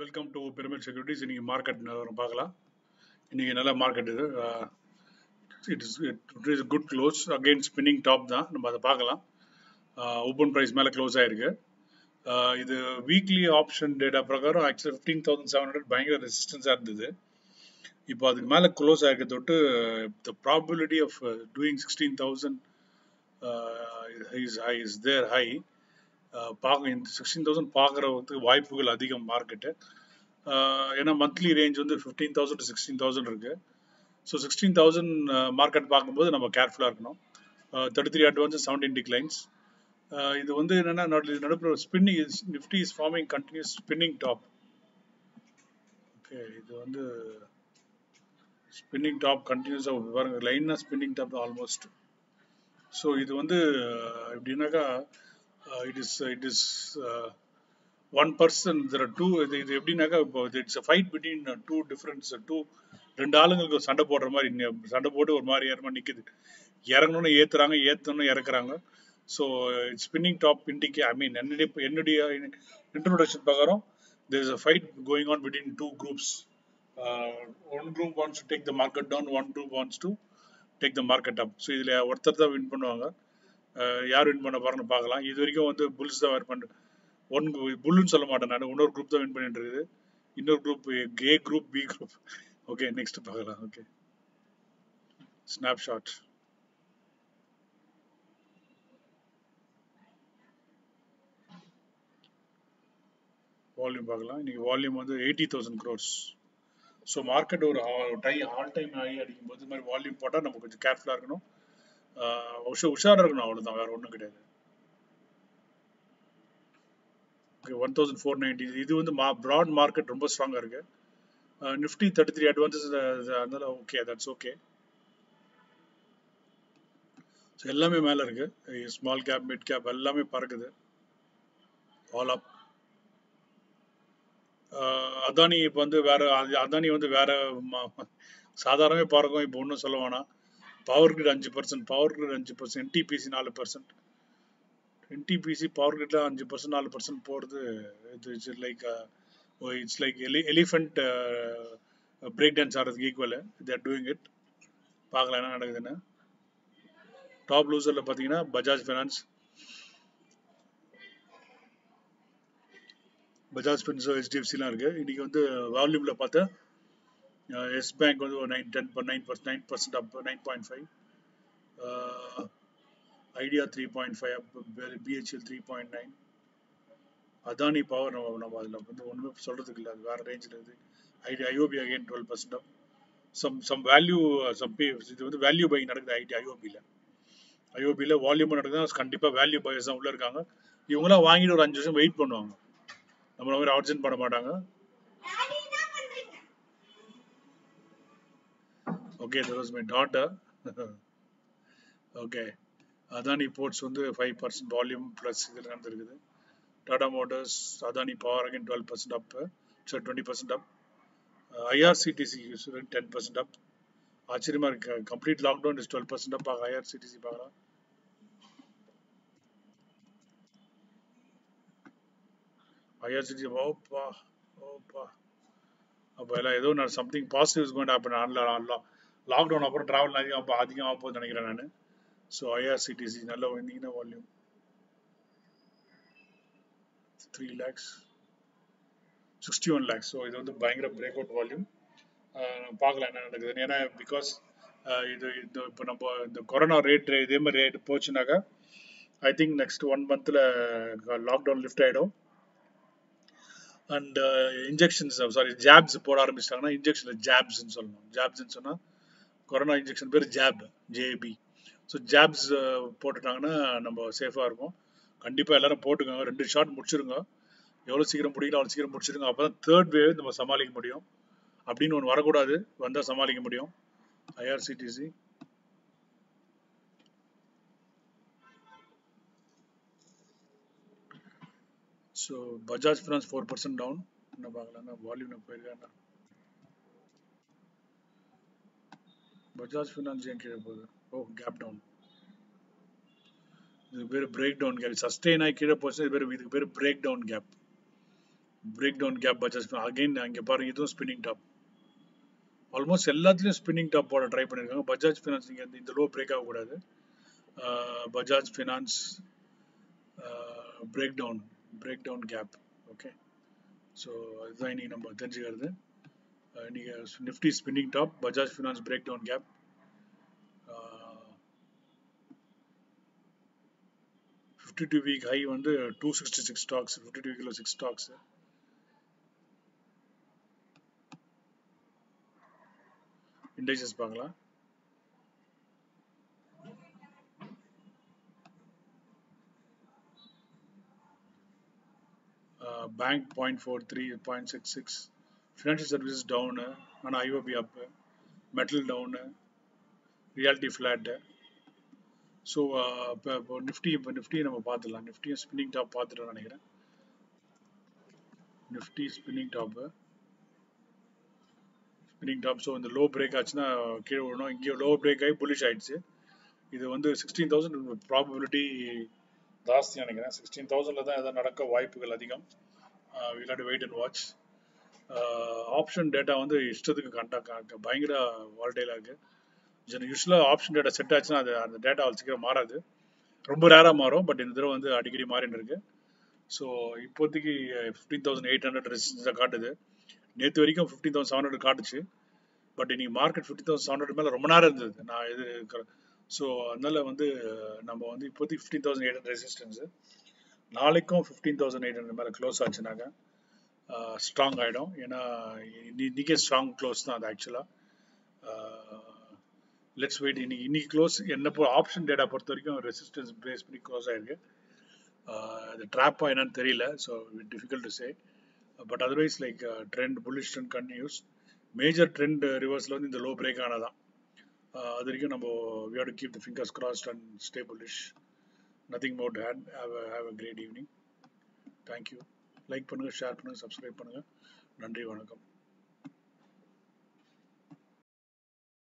welcome to Pyramid Securities இன்னைக்கு market நிலவரம் பார்க்கலாம் இன்னைக்கு நல்ல மார்க்கெட் இது it is it is good close again spinning top தான் நம்ம அதை பார்க்கலாம் ஓப்பன் ப்ரைஸ் மேலே க்ளோஸ் ஆயிருக்கு Uh, இது வீக்லி ஆப்ஷன் டேட்டா பிரகாரம் actually fifteen thousand seven hundred பயங்கர ரெசிஸ்டன்ஸாக இருந்தது இப்போ அதுக்கு மேலே க்ளோஸ் ஆகிருக்க தொட்டு the probability of doing sixteen thousand is high is there high பார்க்க இந்த சிக்ஸ்டீன் தௌசண்ட் பார்க்குறதுக்கு வாய்ப்புகள் அதிகம் மார்க்கெட்டு ஏன்னா மந்த்லி ரேஞ்ச் வந்து fifteen thousand to sixteen thousand இருக்குது ஸோ சிக்ஸ்டீன் தௌசண்ட் மார்க்கெட் பார்க்கும்போது நம்ம கேர்ஃபுல்லாக இருக்கணும் thirty three advance seventeen declines இது வந்து என்னன்னா நடுப்புற spinning Nifty is forming continues spinning top okay இது வந்து ஸ்பின்னிங் டாப் கண்டினியூஸாக பாருங்க லைனாக ஸ்பின்னிங் டாப் ஆல்மோஸ்ட் ஸோ இது வந்து எப்படின்னாக்கா it is it is one person there two இது இது எப்படின்னாக்கா இப்போ it's fight between two differents two ரெண்டு ஆளுங்களுக்கு சண்டை போடுற மாதிரி சண்டை போட்டு ஒரு மாதிரி ஏறமா நிற்குது இறங்கணும்னு ஏற்றுறாங்க ஏற்றணும்னு இறக்குறாங்க so spinning top indicate I mean என்னுடைய என்னுடைய இன்ட்ரோடக்ஷன் பிரகாரம் there is a fight going on between two groups one group wants to take the market down one group wants to take the market up so இதில் ஒருத்தர் தான் win பண்ணுவாங்க யார் win பண்ண போறான்னு பார்க்கலாம் இது வரைக்கும் வந்து புல்ஸ் தான் வின் பண்ண ஒன் புல்லுன்னு சொல்ல மாட்டேன் நான் இன்னொரு குரூப் தான் வின் பண்ணிட்டு இருக்குது இன்னொரு group A group B group okay next பார்க்கலாம் ஓகே ஸ்னாப்ஷாட் வால்யூம் பார்க்கலாம் இன்னைக்கு வால்யூம் வந்து eighty thousand crores so market ஒரு டை ஆல் டைம் ஆகி அடிக்கும் போது இது மாதிரி வால்யூம் போட்டால் நம்ம கொஞ்சம் கேர்ஃபுல்லாக இருக்கணும் உஷா உஷாராக இருக்கணும் அவ்வளோதான் வேற ஒன்றும் கிடையாது okay one thousand four ninety இது வந்து மா ப்ராட் மார்க்கெட் ரொம்ப ஸ்ட்ராங்காக இருக்கு நிஃப்டி தேர்ட்டி த்ரீ அட்வான்சஸ் அதனால ஓகே தட்ஸ் ஓகே ஸோ எல்லாமே மேலே இருக்கு ஸ்மால் கேப் மிட் கேப் எல்லாமே பறக்குது ஆல் அப் அதானி இப்போ வந்து வேற அதானி வந்து வேற சாதாரணமே பறக்கும் இப்போ ஒன்றும் சொல்ல வேணாம் பவர் கிரிட் அஞ்சு பர்சன்ட் பவர் கிரிட் அஞ்சு பர்சன்ட் என்டிபிசி நாலு பர்சன்ட் என்டிபிசி பவர் கிரிட்ல அஞ்சு பர்சன்ட் நாலு பர்சன்ட் போகிறது இது இட்ஸ் லைக் இட்ஸ் லைக் எலி எலிஃபென்ட் பிரேக் டான்ஸ் ஆடுறதுக்கு ஈக்குவல் தேர் டூயிங் இட் பார்க்கலாம் என்ன நடக்குதுன்னு டாப் லூசரில் பார்த்தீங்கன்னா பஜாஜ் ஃபைனான்ஸ் பஜாஜ் ஃபின்ஸோ ஹெச்டிஎஃப்சிலாம் இருக்குது இன்றைக்கி வந்து வால்யூமில் பார்த்தா எஸ் பேங்க் வந்து ஒரு nine ten nine percent nine percent up nine point five Idea three point five up BHEL three point nine Adani power நம்ம நம்ம அதில் வந்து ஒன்றுமே சொல்கிறதுக்கு இல்லை அது வேறு ரேஞ்சில் இருக்குது IT IOB again twelve percent up some some value some pay இது வந்து வேல்யூ பை நடக்குது ஐடி ஐஓபியில் ஐஓபியில் வால்யூமும் நடக்குது கண்டிப்பாக வேல்யூ பையர்ஸ் தான் உள்ளே இருக்காங்க இவங்களாம் வாங்கிட்டு ஒரு அஞ்சு வருஷம் வெயிட் பண்ணுவாங்க நம்மள மாதிரி அர்ஜென்ட் பண்ண மாட்டாங்க okay that was my daughter okay Adani ports வந்து ஃபைவ் பர்சன்ட் வால்யூம் ப்ளஸ் இதில் நடந்துருக்குது Tata motors Adani power again twelve percent up sir twenty percent up IRCTC ten percent up ஆச்சரியமா இருக்கு complete lockdown is twelve percent up IRCTC பார்க்கலாம் IRCTC ஓப்பா ஓப்பா அப்போ எல்லாம் ஏதோ நான் something positive is goin happen ஆன்ல லாக்டவுன் அப்புறம் ட்ராவல் அதிகம் அப்போ அதிகம் ஆக போகுது நினைக்கிறேன் நான் ஸோ ஐஆர்சிடிசி நல்லா வந்தீங்கன்னா volume three lakhs sixty one lakhs so இது வந்து பயங்கர பிரேக் அவுட் வால்யூம் பார்க்கலாம் என்ன நடக்குதுன்னு ஏன்னா பிகாஸ் இது இந்த இப்போ நம்ம இந்த கொரோனா ரேட் இதே மாதிரி ரேட் போச்சுனாக்கா ஐ திங்க் நெக்ஸ்ட் ஒன் மந்த்தில் லாக்டவுன் லிஃப்ட் ஆகிடும் அண்ட் இன்ஜெக்ஷன்ஸ் சாரி ஜாப்ஸ் போட ஆரம்பிச்சிட்டாங்கன்னா இன்ஜெக்ஷன் ஜாப்ஸ்ன்னு சொல்லணும் ஜாப்ஸ்ன்னு சொன்னால் கொரோனா இன்ஜெக்ஷன் பேர் ஜாப் ஜேபி ஸோ ஜாப்ஸ் போட்டுட்டாங்கன்னா நம்ம சேஃபாக இருப்போம் கண்டிப்பாக எல்லாரும் போட்டுக்கோங்க ரெண்டு ஷாட் முடிச்சிருங்க எவ்வளோ சீக்கிரம் முடியல அவ்வளோ சீக்கிரம் முடிச்சிருங்க அப்போ தான் தேர்ட் வேவ் நம்ம சமாளிக்க முடியும் அப்படின்னு ஒன்று வரக்கூடாது வந்தால் சமாளிக்க முடியும் IRCTC so Bajaj finance four percent down என்ன பார்க்கலாம்னா வால்யூம் போயிருக்காங்க பஜாஜ் ஃபினான்ஸ் ஏன் கீழே போகுது ஓ கேப் டவுன் இது பேர் பிரேக் டவுன் கேப் சஸ்டெயின் ஆகி கீழே போச்சு இது பேர் இதுக்கு பேர் break down gap break down gap Bajaj again அங்கே பாருங்க இதுவும் ஸ்பின்னிங் டாப் ஆல்மோஸ்ட் எல்லாத்துலேயும் ஸ்பின்னிங் டாப் போட ட்ரை பண்ணியிருக்காங்க பஜாஜ் ஃபினான்ஸ் இங்கே இந்த லோ பிரேக் ஆகக்கூடாது Bajaj finance break down break down gap okay so அதுதான் இன்னைக்கு நம்ம தெரிஞ்சுக்கிறது இன்னைக்கு Nifty spinning top Bajaj finance break down gap fifty two week high வந்து two sixty six stocks fifty two வீக்கில் சிக்ஸ் ஸ்டாக்ஸ் இண்டெக்ஸஸ் பார்க்கலாம் bank point four three point six six financial services down ஆனால் IOB up metal down realty flat so இப்போ இப்போ Nifty இப்போ நிஃப்டியை நம்ம பார்த்துடலாம் நிஃப்டியும் ஸ்பின்னிங் டாப் பார்த்துட்டோம்னு நினைக்கிறேன் Nifty spinning top spinning top so இந்த லோ பிரேக் ஆச்சுன்னா கீழே விடணும் இங்கே லோ பிரேக் ஆகி புலிஷ் ஆயிடுச்சு இது வந்து சிக்ஸ்டீன் தௌசண்ட் ப்ராபபிலிட்டி ஜாஸ்தி நினைக்கிறேன் சிக்ஸ்டீன் தௌசண்டில் தான் எதாவது நடக்க வாய்ப்புகள் அதிகம் விளையாட்டு wait and watch option data வந்து இஷ்டத்துக்கு கண்டா பயங்கர வால்டைலாக இருக்குது ஜன யூஸ்வலாக ஆப்ஷன் டேட்டா செட் ஆச்சுன்னா அது அந்த டேட்டா அவ்வளோ சீக்கிரம் மாறாது ரொம்ப ரேராக மாறும் பட் இந்த தடவை வந்து அடிக்கடி மாறின்னு இருக்கு ஸோ இப்போதைக்கு ஃபிஃப்டீன் தௌசண்ட் எயிட் ஹண்ட்ரட் ரெசிஸ்டன்ஸாக காட்டுது நேற்று வரைக்கும் ஃபிஃப்டீன் தௌசண்ட் செவன் ஹண்ட்ரட் காட்டுச்சு பட் இன்னைக்கு market fifty thousand seven hundred மேலே ரொம்ப நேரம் இருந்தது நான் இது ஸோ அதனால வந்து நம்ம வந்து இப்போதைக்கு fifteen thousand eight hundred resistance நாளைக்கும் ஃபிஃப்டீன் தௌசண்ட் எயிட் ஹண்ட்ரட் மேலே க்ளோஸ் ஆச்சுனாக்க ஸ்ட்ராங் ஆகிடும் ஏன்னா இன்றைக்கே ஸ்ட்ராங் க்ளோஸ் தான் அது ஆக்சுவலாக லெட்ஸ் வெயிட் இன்னைக்கு இன்னைக்கு க்ளோஸ் என்ன போ ஆப்ஷன் டேட்டா பொறுத்த வரைக்கும் ரெசிஸ்டன்ஸ் பேஸ் பண்ணி க்ளோஸ் ஆயிருக்கு அது ட்ராப்பாக என்னன்னு தெரியல so difficult to say but otherwise like trend bullish trend continues major trend ரிவர்ஸில் வந்து இந்த லோ பிரேக் ஆனதான் அது வரைக்கும் நம்ம we have to keep the fingers crossed and stay bullish nothing mode hate have have a great evening thank you like பண்ணுங்கள் share பண்ணுங்கள் subscribe பண்ணுங்கள் நன்றி வணக்கம்